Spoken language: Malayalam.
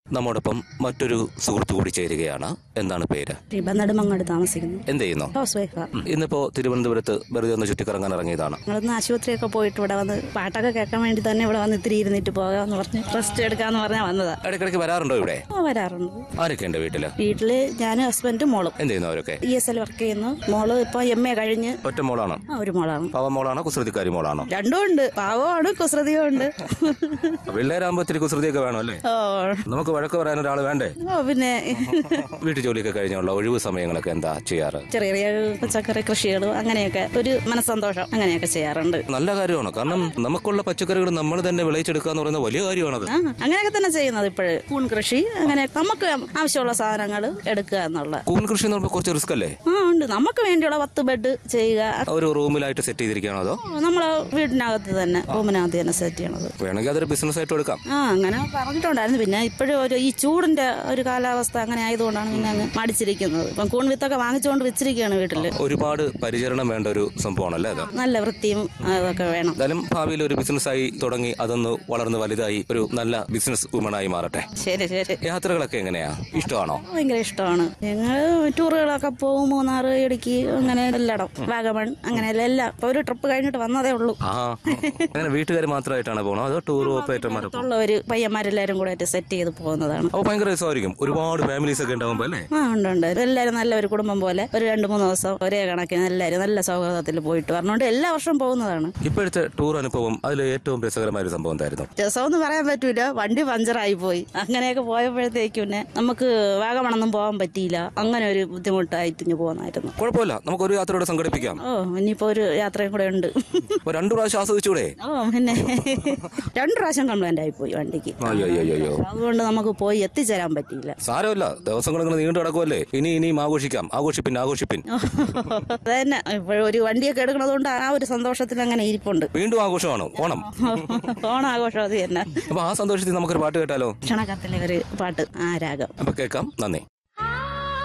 നമ്മോടൊപ്പം മറ്റൊരു സുഹൃത്തു കൂടി ചേരുകയാണ് എന്താണ് പേര് ഇപ്പം നെടുമങ്ങാട് താമസിക്കുന്നു എന്ത് ചെയ്യുന്നു ഹൗസ് വൈഫാ ഉം, ഇന്നിപ്പോ തിരുവനന്തപുരത്ത് വെറുതെ ഒന്ന് ചുറ്റിക്കറങ്ങാൻ ഇറങ്ങിയതാണ് ഞങ്ങളൊന്ന് ആശുപത്രിയൊക്കെ പോയിട്ട് ഇവിടെ വന്ന് പാട്ടൊക്കെ കേൾക്കാൻ വേണ്ടി തന്നെ ഇവിടെ വന്ന് ഇത്തിരി ഇരുന്നിട്ട് പോകാമെന്ന് പറഞ്ഞ് റെസ്റ്റ് എടുക്കാന്ന് പറഞ്ഞാൽ വന്നതാ ഇടയ്ക്കിടയ്ക്ക് വരാറുണ്ടോ ഇവിടെ ആ വരാറുണ്ട് ആരൊക്കെ ഉണ്ട് വീട്ടില് വീട്ടില് ഞാനും ഹസ്ബൻഡും മോളും എന്ത് ചെയ്യുന്നു അവരൊക്കെ ഇ എസ് എൽ വർക്ക് ചെയ്യുന്നു മോള് ഇപ്പൊ എം എ കഴിഞ്ഞ് ഒറ്റ മോളാണ് ആ ഒരു മോളാണ് പാവ മോളാണോ കുസൃതിക്കാരി മോളാണോ രണ്ടും ഉണ്ട് പാവമാണ് കുസൃതിയും ഉണ്ട് പിള്ളേരാകുമ്പോ ഇത്തിരി കുസൃതിയൊക്കെ വേണം അല്ലേ ഓ നമുക്ക് വഴക്ക് പറയാൻ ഒരാൾ വേണ്ടേ ഓ പിന്നെ വീട്ടു ജോലിയൊക്കെ കഴിഞ്ഞുള്ള ഒഴിവ് സമയങ്ങളൊക്കെ എന്താ ചെയ്യാറ് ചെറിയ ചെറിയ പച്ചക്കറി കൃഷികളും അങ്ങനെയൊക്കെ ഒരു മനസ്സന്തോഷം അങ്ങനെയൊക്കെ ചെയ്യാറുണ്ട് നല്ല കാര്യമാണ് കാരണം നമുക്കുള്ള പച്ചക്കറികൾ നമ്മൾ തന്നെ വിളയിച്ചെടുക്കുക എന്ന് പറയുന്നത് വലിയ കാര്യമാണത് ആ അങ്ങനെയൊക്കെ തന്നെ ചെയ്യുന്നത് ഇപ്പോഴ് കൂൺ കൃഷി അങ്ങനെ നമുക്ക് ആവശ്യമുള്ള സാധനങ്ങൾ എടുക്കുക എന്നുള്ള കൂൺ കൃഷി എന്ന് പറയുമ്പോൾ കുറച്ച് റിസ്ക് അല്ലേ ആ ഉണ്ട് നമുക്ക് വേണ്ടിയുള്ള പത്ത് ബെഡ് ചെയ്യുക ഒരു റൂമിലായിട്ട് സെറ്റ് ചെയ്തിരിക്കുകയാണോ അതോ നമ്മളെ വീടിനകത്ത് തന്നെ റൂമിനകത്ത് തന്നെ സെറ്റ് ചെയ്യണത് വേണമെങ്കിൽ അതൊരു ബിസിനസ് ആയിട്ട് എടുക്കാം ആ അങ്ങനെ പറഞ്ഞിട്ടുണ്ടായിരുന്നു പിന്നെ ഇപ്പോഴും ഒരു ഈ ചൂടിന്റെ ഒരു കാലാവസ്ഥ അങ്ങനെ ആയതുകൊണ്ടാണ് പിന്നെ അങ്ങ് മടിച്ചിരിക്കുന്നത് ഇപ്പം കൂൺ വിത്തൊക്കെ വാങ്ങിച്ചുകൊണ്ട് വെച്ചിരിക്കുകയാണ് വീട്ടില് ഒരുപാട് പരിചരണം വേണ്ട ഒരു സംഭവമാണല്ലേ അത് നല്ല വൃത്തിയും അതൊക്കെ വേണം എന്തായാലും ഭാവിയിൽ ഒരു ബിസിനസ്സായി തുടങ്ങി അതൊന്ന് വളർന്ന് വലുതായി ഒരു നല്ല ബിസിനസ് വുമണായി മാറട്ടെ ശരി ശരി യാത്രകളൊക്കെ എങ്ങനെയാ ഇഷ്ടമാണോ ഭയങ്കര ഇഷ്ടമാണ് ഞങ്ങൾ ടൂറുകളൊക്കെ പോകും മൂന്നാറ് ഇടുക്കി അങ്ങനെ എല്ലായിടം വാഗമൺ അങ്ങനെ എല്ലാം ഇപ്പൊ ഒരു ട്രിപ്പ് കഴിഞ്ഞിട്ട് വന്നതേ ഉള്ളൂ ആ അങ്ങനെ വീട്ടുകാർ മാത്രമായിട്ടാണ് പോകണോ അതോ ടൂർ ഓപ്പറേറ്റർമാർ ഉള്ള ഒരു പയ്യന്മാരെല്ലാരും കൂടെ ആയിട്ട് സെറ്റ് ചെയ്ത് പോകുന്നതാണ് അപ്പോൾ ഭയങ്കര രസമായിരിക്കും ഒരുപാട് ഫാമിലീസ് ഒക്കെ ഉണ്ടാവുമ്പോ അല്ലേ ആ ഉണ്ട് ഉണ്ട് എല്ലാവരും നല്ല ഒരു കുടുംബം പോലെ ഒരു രണ്ട് മൂന്ന് ദിവസം ഒരേ കണക്കിന് എല്ലാവരും നല്ല സൗഹൃദത്തിൽ പോയിട്ട് പറഞ്ഞുകൊണ്ട് എല്ലാ വർഷവും പോകുന്നതാണ് ഇപ്പോഴത്തെ ടൂർ അനുഭവം അതിൽ ഏറ്റവും രസകരമായ ഒരു സംഭവം എന്തായിരുന്നു രസമെന്ന് പറയാൻ പറ്റൂല വണ്ടി പഞ്ചറായി പോയി അങ്ങനെയൊക്കെ പോയപ്പോഴത്തേക്കും പിന്നെ നമുക്ക് വാഗമണൊന്നും പോകാൻ പറ്റിയില്ല അങ്ങനെ ഒരു ബുദ്ധിമുട്ടായിട്ട് ഇഞ്ഞ് പോകുന്നായിരുന്നു കുഴപ്പമില്ല നമുക്ക് ഒരു യാത്രയോടെ സംഘടിപ്പിക്കാം ഓ ഇനിയിപ്പോ ഒരു യാത്രയും കൂടെ ഉണ്ട് അപ്പൊ രണ്ടു പ്രാവശ്യം ആസ്വദിച്ചൂടെ ഓ പിന്നെ രണ്ടു പ്രാവശ്യം കംപ്ലൈന്റ് ആയി പോയി വണ്ടിക്ക് അയ്യോ അയ്യോ അയ്യോ അതുകൊണ്ട് നമുക്ക് പോയി എത്തിച്ചേരാൻ പറ്റിയില്ല സാരമില്ല ദിവസങ്ങൾ ഇങ്ങനെ നീണ്ടു കിടക്കുമല്ലേ ഇനി ഇനിയും ആഘോഷിക്കാം ആഘോഷിപ്പിൻ ആഘോഷിപ്പിൻ അത് തന്നെ ഇപ്പോഴൊരു വണ്ടിയൊക്കെ എടുക്കണതുകൊണ്ട് ആ ഒരു സന്തോഷത്തിൽ അങ്ങനെ ഇരിപ്പുണ്ട് വീണ്ടും ആഘോഷമാണ് ഓണം ഓണാഘോഷം അത് തന്നെ അപ്പൊ ആ സന്തോഷത്തിൽ നമുക്കൊരു പാട്ട് കേട്ടാലോ ക്ഷണക്കത്തിലെ ഒരു പാട്ട് ആ രാഗം അപ്പൊ കേൾക്കാം നന്ദി